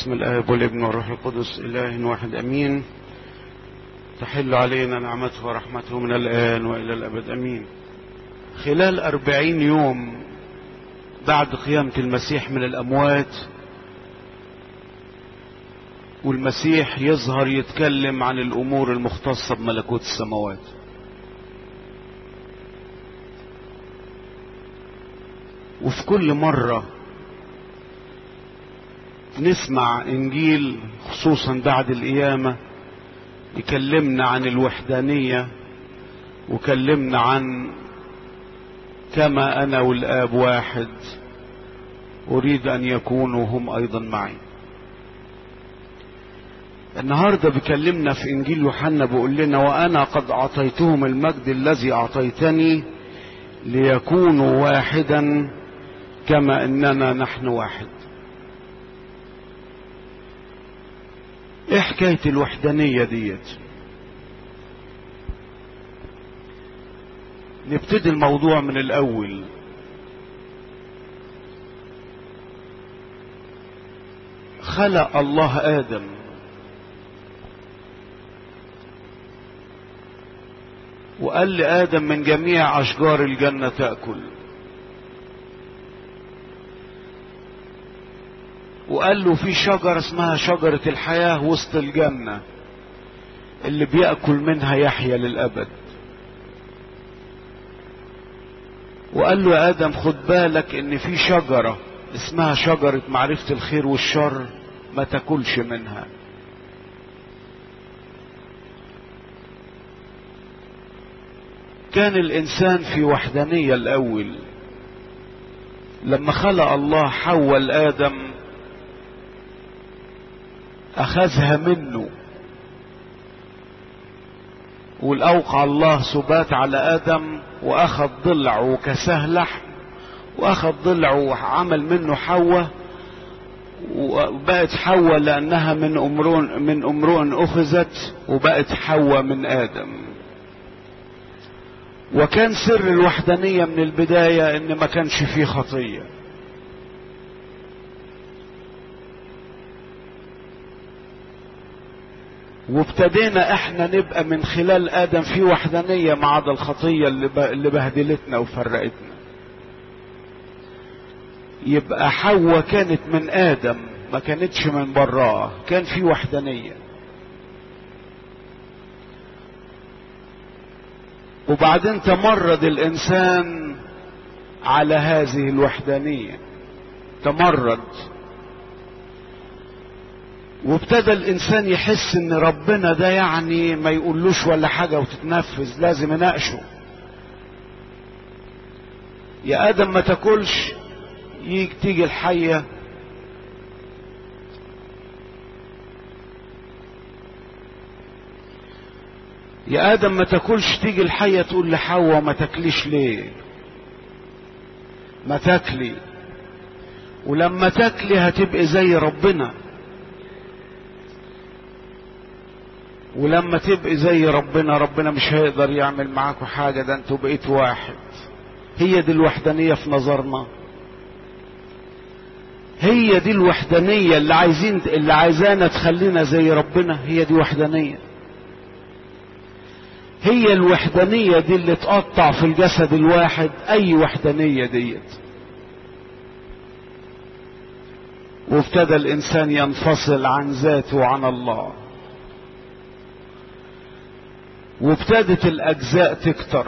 باسم الآب والابن والروح القدس إله واحد أمين تحل علينا نعمته ورحمته من الآن وإلى الأبد أمين خلال أربعين يوم بعد قيامة المسيح من الأموات والمسيح يظهر يتكلم عن الأمور المختصة بملكوت السماوات وفي كل مرة نسمع إنجيل خصوصا بعد القيامة يكلمنا عن الوحدانية وكلمنا عن كما أنا والآب واحد أريد أن يكونوا هم أيضا معي النهارده بيكلمنا في انجيل يوحنا بيقول لنا وانا قد اعطيتهم المجد الذي اعطيتني ليكونوا واحدا كما اننا نحن واحد ايه حكايه الوحدانيه ديت نبتدي الموضوع من الاول خلق الله ادم وقال لآدم من جميع أشجار الجنة تأكل وقال له في شجرة اسمها شجرة الحياة وسط الجنة اللي بيأكل منها يحيا للأبد وقال له يا آدم خد بالك إن في شجرة اسمها شجرة معرفة الخير والشر ما تاكلش منها كان الانسان في وحدانية الاول لما خلق الله حواء لادم اخذها منه والاوقع الله سبات على ادم واخذ ضلع وكساه لحم واخذ ضلع وعمل منه حواء وبقت حواء لانها من امرؤ من امرؤ اخذت وبقت حواء من ادم وكان سر الوحدانية من البداية ان ما كانش فيه خطية وابتدينا احنا نبقى من خلال ادم في وحدانية مع عدا الخطية اللي بهدلتنا وفرقتنا يبقى حواء كانت من ادم ما كانتش من براه كان في وحدانيه وبعدين تمرد الانسان على هذه الوحدانيه تمرد وابتدى الانسان يحس ان ربنا ده يعني ما يقولوش ولا حاجه وتتنفذ لازم اناقشه يا ادم ما تاكلش يجي تيجي الحيه يا ادم ما تاكلش تيجي الحيه تقول لحواء ما تاكليش ليه ما تاكلي ولما تاكلي هتبقي زي ربنا ولما تبقي زي ربنا ربنا مش هيقدر يعمل معاكم حاجة ده انتوا بقيت واحد هي دي الوحدانية في نظرنا هي دي الوحدانية اللي عايزين اللي عايزانا تخلينا زي ربنا هي دي وحدانية هي الوحدانية دي اللي تقطع في الجسد الواحد أي وحدانية ديت وابتدى الإنسان ينفصل عن ذاته وعن الله وابتدت الأجزاء تكتر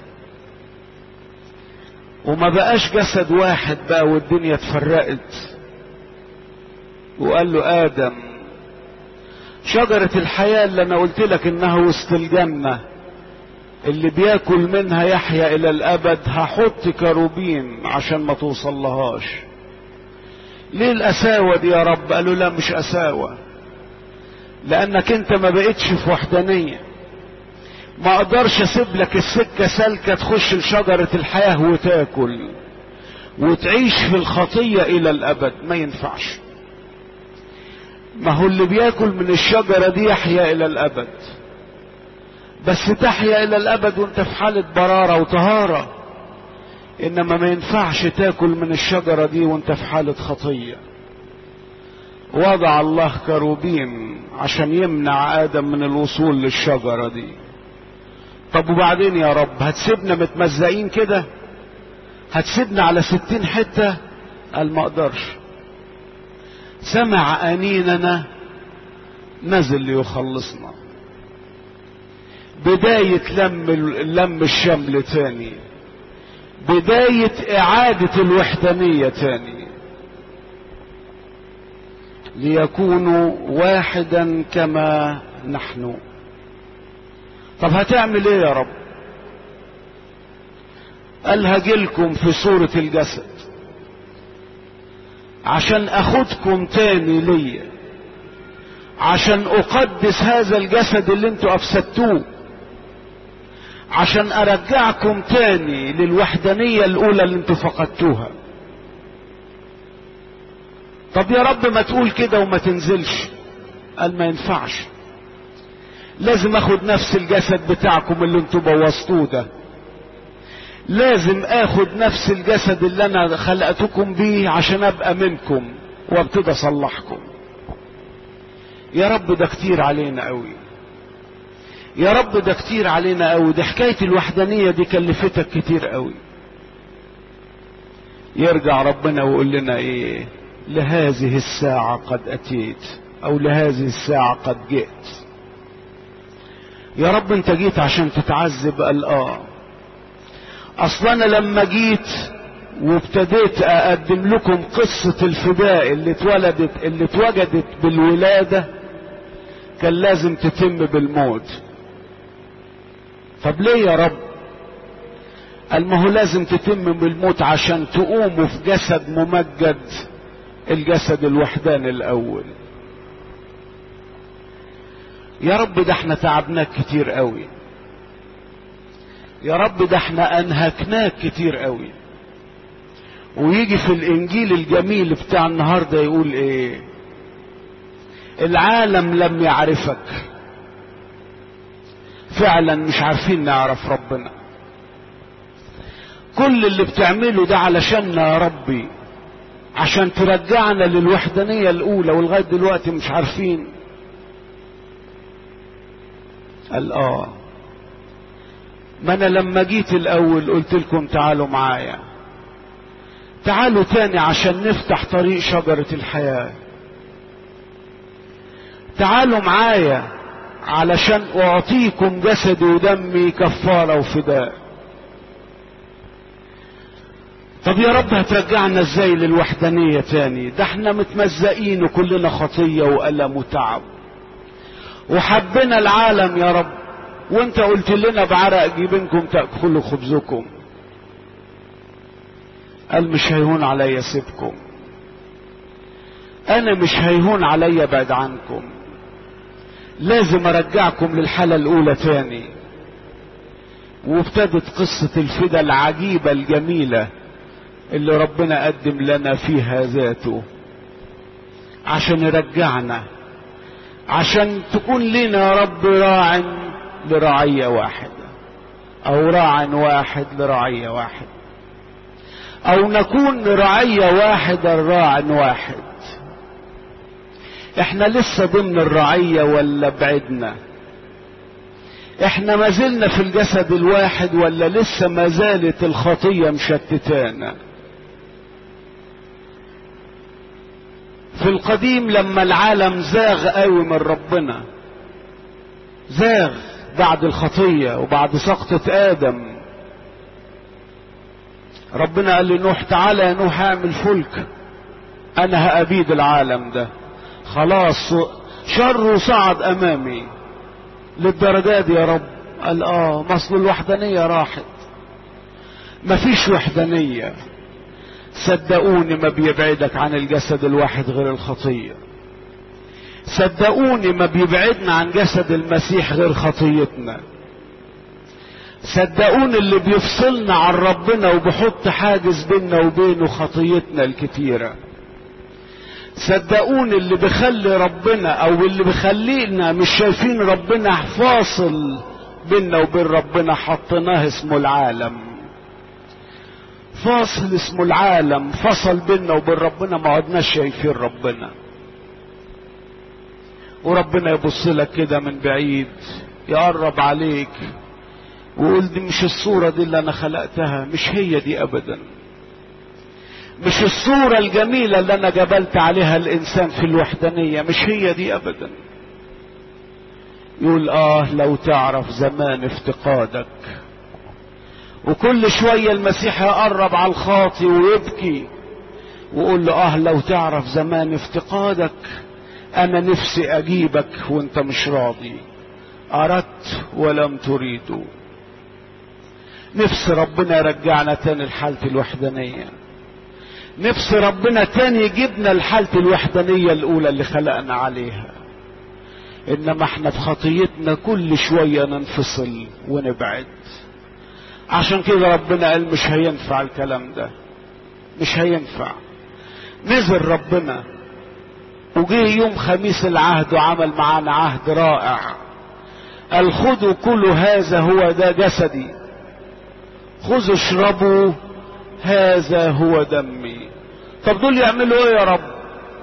وما بقاش جسد واحد بقى والدنيا اتفرقت وقال له آدم شجرة الحياة اللي أنا قلت لك إنها وسط الجنة اللي بياكل منها يحيا الى الابد هحط كروبين عشان ما توصل لهاش ليه القساوة دي يا رب قالوا لا مش قساوة لانك انت ما بقتش في وحدانية ما اقدرش اسيب لك السكة سالكة تخش لشجرة الحياة وتاكل وتعيش في الخطية الى الابد ما ينفعش ما هو اللي بياكل من الشجرة دي يحيا الى الابد بس تحيا الى الابد وانت في حالة برارة وطهارة انما ما ينفعش تاكل من الشجرة دي وانت في حالة خطية وضع الله كروبيم عشان يمنع ادم من الوصول للشجرة دي طب وبعدين يا رب هتسيبنا متمزقين كده هتسيبنا على ستين حتة قال ما اقدرش سمع انيننا نزل ليخلصنا بداية لم لم الشمل تاني بداية اعادة الوحدانية تاني ليكونوا واحدا كما نحن طب هتعمل ايه يا رب قال هجيلكم في صورة الجسد عشان اخدكم تاني ليا عشان اقدس هذا الجسد اللي انتوا افسدتوه عشان ارجعكم تاني للوحدانية الاولى اللي انتوا فقدتوها طب يا رب ما تقول كده وما تنزلش قال ما ينفعش لازم اخد نفس الجسد بتاعكم اللي انتوا بوظتوه ده لازم اخد نفس الجسد اللي انا خلقتكم بيه عشان ابقى منكم وابتدي اصلحكم يا رب ده كتير علينا قوي يا رب ده كتير علينا قوي دي حكاية الوحدانية دي كلفتك كتير قوي يرجع ربنا ويقول لنا ايه لهذه الساعة قد اتيت او لهذه الساعة قد جئت يا رب انت جيت عشان تتعذب قال اه اصلا انا لما جيت وابتديت اقدم لكم قصة الفداء اللي اتولدت اللي اتوجدت بالولادة كان لازم تتم بالموت طب ليه يا رب قال ما هو لازم تتم بالموت عشان تقوموا في جسد ممجد الجسد الوحداني الاول يا رب ده احنا تعبناك كتير قوي يا رب ده احنا انهكناك كتير قوي ويجي في الانجيل الجميل بتاع النهارده يقول ايه العالم لم يعرفك فعلا مش عارفين نعرف ربنا كل اللي بتعمله ده علشاننا يا ربي عشان ترجعنا للوحدانية الأولى ولغاية دلوقتي مش عارفين قال آه ما أنا لما جيت الأول قلت لكم تعالوا معايا تعالوا تاني عشان نفتح طريق شجرة الحياة تعالوا معايا علشان أعطيكم جسدي ودمي كفارة وفداء طب يا رب هترجعنا ازاي للوحدانية تاني ده احنا متمزقين وكلنا خطية وألم وتعب وحبنا العالم يا رب وانت قلت لنا بعرق جيبنكم تأكلوا خبزكم قال مش هيهون عليا سيبكم انا مش هيهون عليا بعد عنكم لازم ارجعكم للحالة الاولى تاني وابتدت قصة الفدا العجيبة الجميلة اللي ربنا قدم لنا فيها ذاته عشان يرجعنا عشان تكون لنا يا رب راع لرعية واحدة او راع واحد لرعية واحد او نكون رعية واحدة راع واحد احنا لسه ضمن الرعية ولا بعدنا احنا ما زلنا في الجسد الواحد ولا لسه ما زالت الخطية مشتتانا في القديم لما العالم زاغ قوي من ربنا زاغ بعد الخطية وبعد سقطة آدم ربنا قال لنوح تعالى يا نوح اعمل فلك انا هأبيد العالم ده خلاص شره صعد امامي للدرجة دي يا رب قال اه مصل الوحدانية راحت مفيش وحدانية صدقوني ما بيبعدك عن الجسد الواحد غير الخطية صدقوني ما بيبعدنا عن جسد المسيح غير خطيتنا صدقوني اللي بيفصلنا عن ربنا وبيحط حاجز بيننا وبينه خطيتنا الكتيرة صدقوني اللي بيخلي ربنا او اللي بيخلينا مش شايفين ربنا فاصل بيننا وبين ربنا حطيناه اسمه العالم فاصل اسمه العالم فصل بيننا وبين ربنا ما عدناش شايفين ربنا وربنا يبص لك كده من بعيد يقرب عليك ويقول دي مش الصورة دي اللي انا خلقتها مش هي دي ابدا مش الصورة الجميلة اللي انا جبلت عليها الانسان في الوحدانية مش هي دي ابدا يقول اه لو تعرف زمان افتقادك وكل شوية المسيح يقرب على الخاطي ويبكي ويقول له اه لو تعرف زمان افتقادك انا نفسي اجيبك وانت مش راضي اردت ولم تريدوا نفس ربنا يرجعنا تاني لحالة الوحدانية نفس ربنا تاني يجيبنا لحالة الوحدانية الاولى اللي خلقنا عليها انما احنا في خطيتنا كل شوية ننفصل ونبعد عشان كده ربنا قال مش هينفع الكلام ده مش هينفع نزل ربنا وجه يوم خميس العهد وعمل معانا عهد رائع قال خذوا كل هذا هو ده جسدي خذوا اشربوا هذا هو دمي طب دول يعملوا ايه يا رب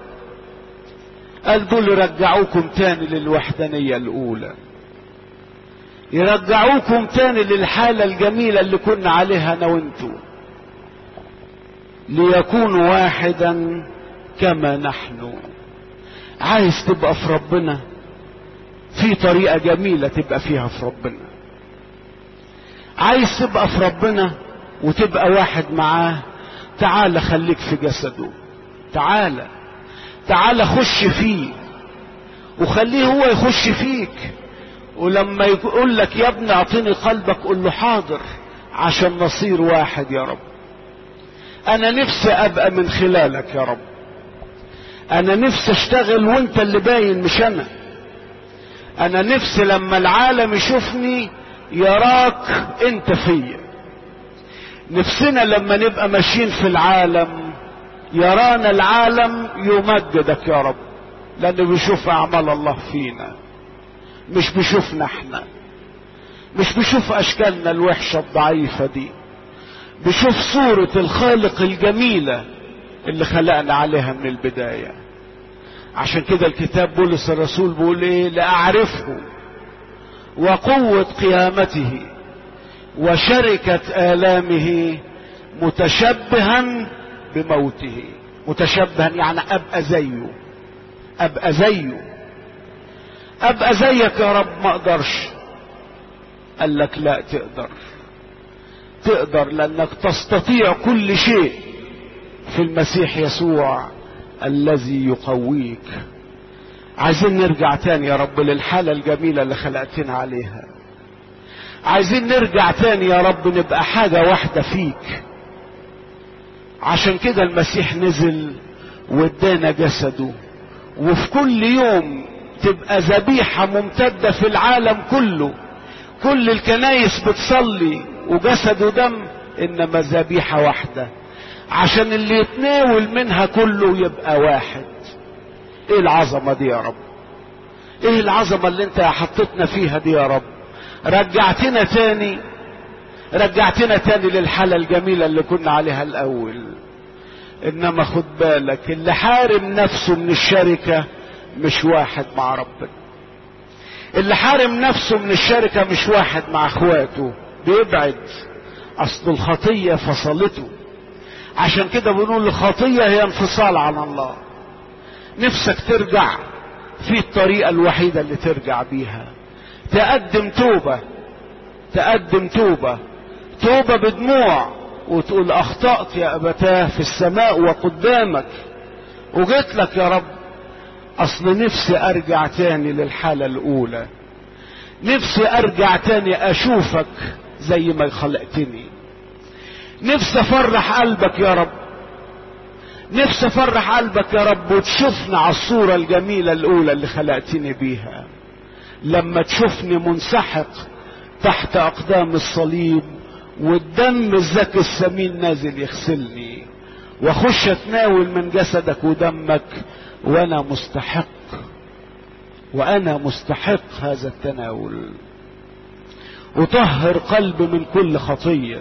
قال دول يرجعوكم تاني للوحدانية الاولى يرجعوكم تاني للحالة الجميلة اللي كنا عليها انا وانتو ليكونوا واحدا كما نحن عايز تبقى في ربنا في طريقة جميلة تبقى فيها في ربنا عايز تبقى في ربنا وتبقى واحد معاه تعال خليك في جسده تعال تعال خش فيه وخليه هو يخش فيك ولما يقول لك يا ابني اعطيني قلبك قول له حاضر عشان نصير واحد يا رب انا نفسي ابقى من خلالك يا رب انا نفسي اشتغل وانت اللي باين مش انا انا نفسي لما العالم يشوفني يراك انت فيا نفسنا لما نبقى ماشيين في العالم يرانا العالم يمجدك يا رب لانه بيشوف اعمال الله فينا مش بيشوفنا احنا مش بيشوف اشكالنا الوحشة الضعيفة دي بيشوف صورة الخالق الجميلة اللي خلقنا عليها من البداية عشان كده الكتاب بولس الرسول بيقول ايه لاعرفه وقوة قيامته وشركة آلامه متشبها بموته متشبها يعني ابقى زيه ابقى زيه ابقى زيك يا رب ما اقدرش قال لك لا تقدر تقدر لانك تستطيع كل شيء في المسيح يسوع الذي يقويك عايزين نرجع تاني يا رب للحالة الجميلة اللي خلقتنا عليها عايزين نرجع تاني يا رب نبقى حاجة واحدة فيك عشان كده المسيح نزل وادانا جسده وفي كل يوم تبقى ذبيحة ممتدة في العالم كله كل الكنايس بتصلي وجسده دم انما ذبيحة واحدة عشان اللي يتناول منها كله يبقى واحد ايه العظمة دي يا رب ايه العظمة اللي انت حطيتنا فيها دي يا رب رجعتنا تاني رجعتنا تاني للحالة الجميلة اللي كنا عليها الاول انما خد بالك اللي حارم نفسه من الشركة مش واحد مع ربنا اللي حارم نفسه من الشركة مش واحد مع اخواته بيبعد اصل الخطية فصلته عشان كده بنقول الخطية هي انفصال عن الله نفسك ترجع في الطريقة الوحيدة اللي ترجع بيها تقدم توبة تقدم توبة توبة بدموع وتقول اخطأت يا ابتاه في السماء وقدامك وجيت لك يا رب اصل نفسي ارجع تاني للحالة الاولى نفسي ارجع تاني اشوفك زي ما خلقتني نفسي افرح قلبك يا رب نفسي افرح قلبك يا رب وتشوفنا على الصورة الجميلة الاولى اللي خلقتني بيها لما تشوفني منسحق تحت اقدام الصليب والدم الزكي السمين نازل يغسلني واخش اتناول من جسدك ودمك وانا مستحق وانا مستحق هذا التناول اطهر قلبي من كل خطيه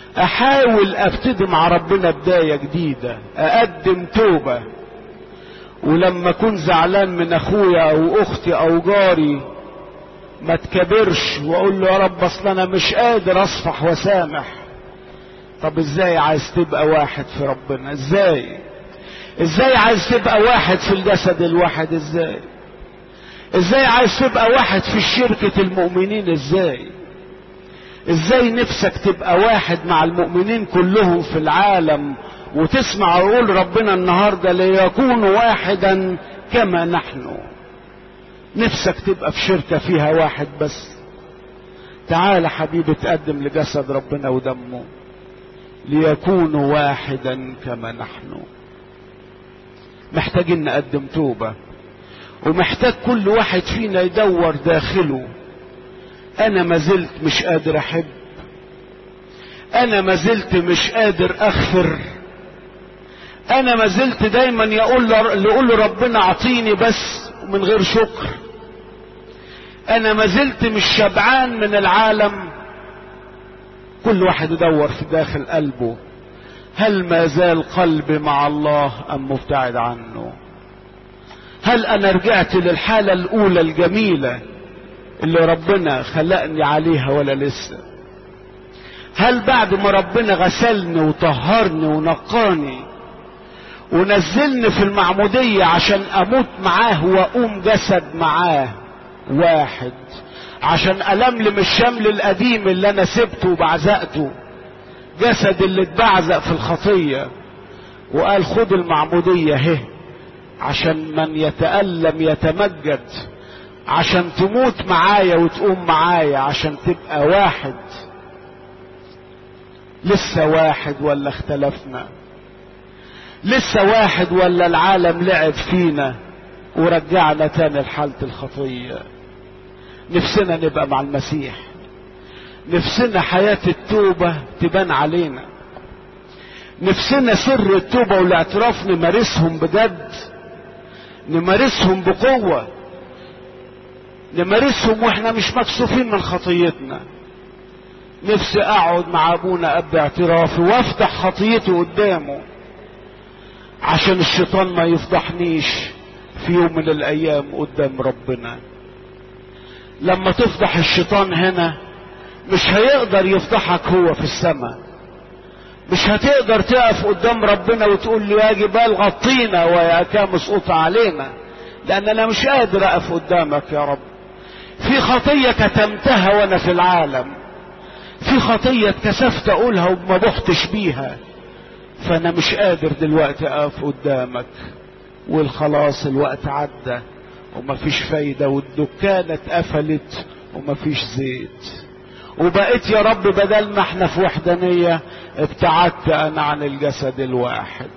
احاول ابتدي مع ربنا بدايه جديده اقدم توبه ولما اكون زعلان من اخويا او اختي او جاري ما تكبرش واقول له يا رب اصل انا مش قادر اصفح واسامح طب ازاي عايز تبقى واحد في ربنا ازاي ازاي عايز تبقى واحد في الجسد الواحد ازاي ازاي عايز تبقى واحد في شركة المؤمنين ازاي ازاي نفسك تبقى واحد مع المؤمنين كلهم في العالم وتسمع يقول ربنا النهارده ليكونوا واحدا كما نحن نفسك تبقى في شركة فيها واحد بس تعال حبيبي تقدم لجسد ربنا ودمه ليكونوا واحدا كما نحن محتاجين نقدم توبة ومحتاج كل واحد فينا يدور داخله انا ما زلت مش قادر احب انا ما زلت مش قادر اغفر انا ما زلت دايما يقول يقول ربنا اعطيني بس من غير شكر انا ما زلت مش شبعان من العالم كل واحد يدور في داخل قلبه هل ما زال قلبي مع الله ام مبتعد عنه هل انا رجعت للحالة الاولى الجميلة اللي ربنا خلقني عليها ولا لسه هل بعد ما ربنا غسلني وطهرني ونقاني ونزلني في المعمودية عشان اموت معاه واقوم جسد معاه واحد عشان ألملم الشمل القديم اللي انا سبته وبعزقته جسد اللي اتبعزق في الخطية وقال خد المعمودية اهي عشان من يتألم يتمجد عشان تموت معايا وتقوم معايا عشان تبقى واحد لسه واحد ولا اختلفنا لسه واحد ولا العالم لعب فينا ورجعنا تاني لحالة الخطية نفسنا نبقى مع المسيح نفسنا حياة التوبة تبان علينا نفسنا سر التوبة والاعتراف نمارسهم بجد نمارسهم بقوة نمارسهم واحنا مش مكسوفين من خطيتنا نفسي اقعد مع ابونا اب اعترافي وافتح خطيتي قدامه عشان الشيطان ما يفضحنيش في يوم من الايام قدام ربنا لما تفضح الشيطان هنا مش هيقدر يفضحك هو في السماء مش هتقدر تقف قدام ربنا وتقول لي يا جبال غطينا ويا كام اسقط علينا لان انا مش قادر اقف قدامك يا رب في خطية كتمتها وانا في العالم في خطية اتكسفت اقولها وما بحتش بيها فانا مش قادر دلوقتي اقف قدامك والخلاص الوقت عدى ومفيش فايدة والدكانة اتقفلت ومفيش زيت وبقيت يا رب بدل ما احنا في وحدانية ابتعدت انا عن الجسد الواحد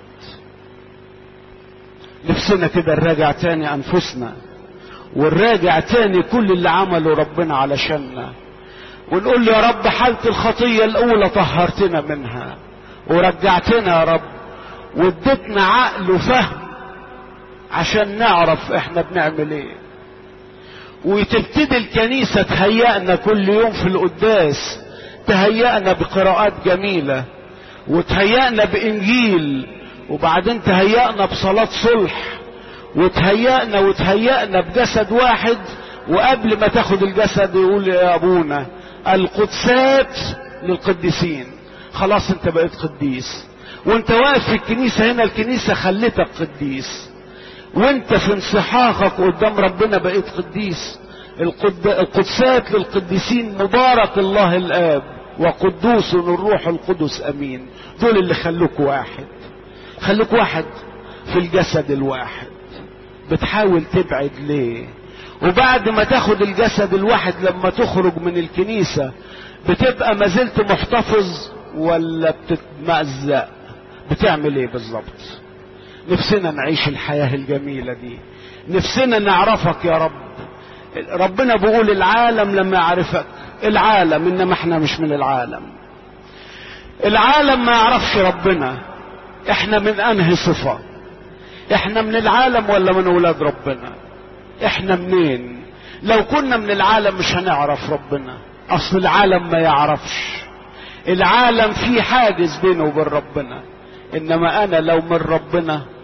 نفسنا كده نراجع تاني انفسنا ونراجع تاني كل اللي عمله ربنا علشاننا ونقول له يا رب حالة الخطية الاولى طهرتنا منها ورجعتنا يا رب واديتنا عقل وفهم عشان نعرف احنا بنعمل ايه وتبتدي الكنيسة تهيئنا كل يوم في القداس تهيئنا بقراءات جميلة وتهيئنا بإنجيل وبعدين تهيئنا بصلاة صلح وتهيئنا وتهيئنا بجسد واحد وقبل ما تاخد الجسد يقول يا أبونا القدسات للقديسين خلاص انت بقيت قديس وانت واقف في الكنيسة هنا الكنيسة خلتك قديس وانت في انصحاقك قدام ربنا بقيت قديس القد... القدسات للقديسين مبارك الله الاب وقدوس الروح القدس امين دول اللي خلوك واحد خلوك واحد في الجسد الواحد بتحاول تبعد ليه وبعد ما تاخد الجسد الواحد لما تخرج من الكنيسة بتبقى ما زلت محتفظ ولا بتتمأزق بتعمل ايه بالظبط نفسنا نعيش الحياة الجميلة دي نفسنا نعرفك يا رب ربنا بيقول العالم لما يعرفك العالم انما احنا مش من العالم العالم ما يعرفش ربنا احنا من انهي صفة احنا من العالم ولا من اولاد ربنا احنا منين لو كنا من العالم مش هنعرف ربنا اصل العالم ما يعرفش العالم فيه حاجز بينه وبين ربنا انما انا لو من ربنا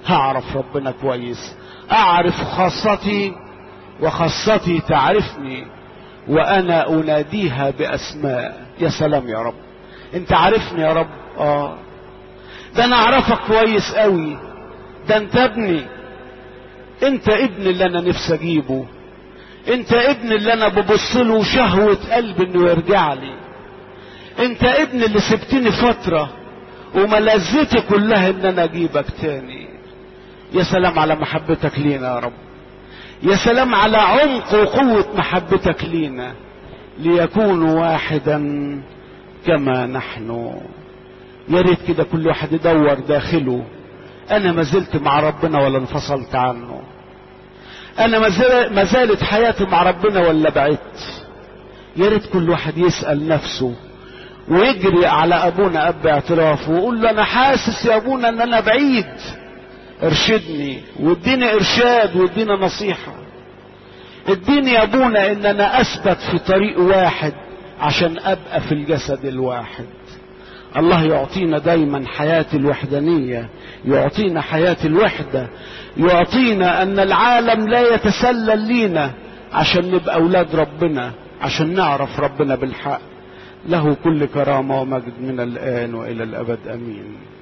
هعرف ربنا كويس اعرف خاصتي وخاصتي تعرفني وانا اناديها باسماء يا سلام يا رب انت عارفني يا رب اه ده انا اعرفك كويس قوي ده انت ابني انت ابن اللي انا نفسي اجيبه انت ابن اللي انا ببص له شهوة قلبي انه يرجع لي انت ابن اللي سبتني فترة وملذتي كلها ان انا اجيبك تاني يا سلام على محبتك لينا يا رب يا سلام على عمق وقوة محبتك لينا ليكونوا واحدا كما نحن يا ريت كده كل واحد يدور داخله انا ما زلت مع ربنا ولا انفصلت عنه انا ما زالت حياتي مع ربنا ولا بعدت يا ريت كل واحد يسال نفسه ويجري على ابونا اب اعترافه ويقول له انا حاسس يا ابونا ان انا بعيد ارشدني واديني ارشاد وادينا نصيحه اديني يا ابونا ان انا اثبت في طريق واحد عشان ابقى في الجسد الواحد الله يعطينا دايما حياة الوحدانية يعطينا حياة الوحدة يعطينا ان العالم لا يتسلل لينا عشان نبقى اولاد ربنا عشان نعرف ربنا بالحق له كل كرامة ومجد من الآن وإلى الأبد أمين